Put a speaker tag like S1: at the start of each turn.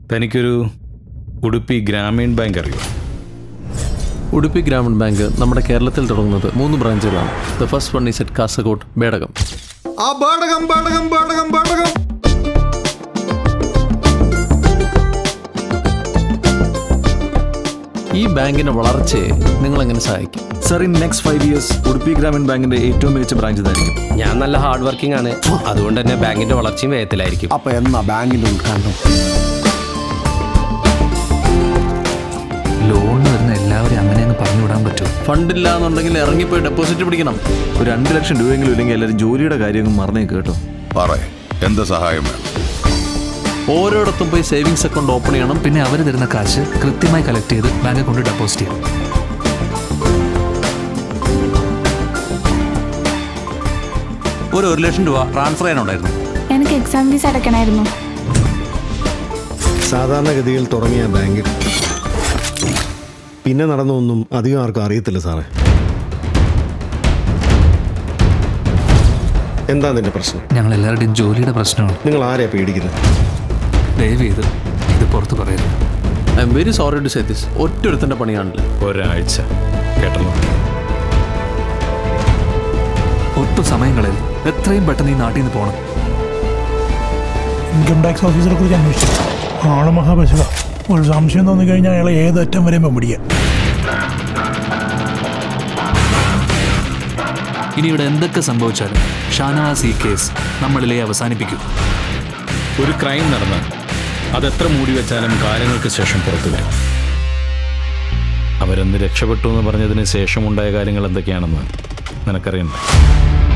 S1: തനിക്കൊരു ഉടുപ്പി ഗ്രാമീൺ ബാങ്ക് അറിയോ
S2: ഉടുപ്പി ഗ്രാമീൺ ബാങ്ക് നമ്മുടെ കേരളത്തിൽ തുടങ്ങുന്നത് മൂന്ന് ബ്രാഞ്ചുകളാണ് the first one is at Kasaragod Bedakam
S3: ആ ബാടകം ബാടകം ബാടകം ബാടകം
S2: ഈ ബാങ്കിന്റെ വളർച്ചയെ നിങ്ങൾ എങ്ങനെ സഹായിക്കും
S4: sir in next five years Udupi Grameen ബാങ്കിന്റെ ഏറ്റവും മികച്ച ബ്രാഞ്ച് ഇതായിരിക്കും
S5: ഞാൻ നല്ല ഹാർഡ് വർക്കിംഗ് ആണ് അതുകൊണ്ട് തന്നെ ബാങ്കിന്റെ വളർച്ചയും വേഗത്തിലായിരിക്കും
S3: അപ്പൊ എന്നാ ബാങ്കിന്റെ ഉദ്ഘാടനം
S6: ലോണിന് വരുന്ന എല്ലാവരെയും അങ്ങനെ അങ്ങ് പറഞ്ഞു വിടാൻ പറ്റുമോ
S2: ഫണ്ടില്ല എന്നുണ്ടെങ്കിൽ ഇറങ്ങിപ്പോയി ഡെപ്പോസിറ്റ് പിടിക്കണം
S4: ഒരു രണ്ട് ലക്ഷം രൂപയെങ്കിലും ഇല്ലെങ്കിൽ എല്ലാവരും ജോലിയുടെ കാര്യമൊന്നും മറന്നേ കേട്ടോ
S7: പറ എന്ത് സഹായം വേണം
S2: ഓരോയിടത്തും പോയി സേവിങ്സ് അക്കൗണ്ട് ഓപ്പൺ ചെയ്യണം
S6: പിന്നെ അവർ തരുന്ന കാശ് കൃത്യമായി കളക്ട് ചെയ്ത് ബാങ്കിൽ കൊണ്ട് ഡെപ്പോസിറ്റ് ചെയ്യണം
S8: ഒരു ഒരു ലക്ഷം രൂപ ട്രാൻസ്ഫർ ചെയ്യാനുണ്ടായിരുന്നു
S9: എനിക്ക് എക്സാം ഫീസ് അടയ്ക്കണമായിരുന്നു
S3: സാധാരണഗതിയിൽ തുടങ്ങിയ ബാങ്ക് പിന്നെ നടന്നൊന്നും അധികം ആർക്കും അറിയത്തില്ല സാറേ എന്താ നിന്റെ പ്രശ്നം
S6: ഞങ്ങൾ എല്ലാവരുടെയും ജോലിയുടെ പ്രശ്നമാണ്
S3: നിങ്ങൾ ആരെയാ പേടിക്കുന്നത്
S6: ദയവ് ചെയ്ത് ഇത് പുറത്ത് പറയരുത്
S2: I am very sorry to say this ഒറ്റൊരുത്തന്റെ പണിയാണല്ലോ
S1: ഒരാഴ്ച കേട്ടല്ലോ
S6: ഒട്ടും സമയം കളയരുത് എത്രയും പെട്ടെന്ന് ഈ നാട്ടിൽ നിന്ന് പോകണം
S10: ഇൻകം ടാക്സ് ഓഫീസറെ കുറിച്ച് അന്വേഷിച്ചു ആള് മഹാപശക ഒരു സംശയം തോന്നിക്കഴിഞ്ഞാൽ അയാളെ ഏത് അറ്റം വരെയും പിടിക്കാം
S6: ഇനി ഇവിടെ എന്തൊക്കെ സംഭവിച്ചാലും ഷാനവാസ് ഈ കേസ് നമ്മളിലെ അവസാനിപ്പിക്കും
S1: ഒരു ക്രൈം നടന്നാൽ അതെത്ര മൂടി വെച്ചാലും കാലങ്ങൾക്ക് ശേഷം പുറത്തു വരും അവരെന്ന് രക്ഷപ്പെട്ടു എന്ന് പറഞ്ഞതിന് ശേഷമുണ്ടായ കാര്യങ്ങൾ എന്തൊക്കെയാണെന്ന് നിനക്കറിയണ്ടേ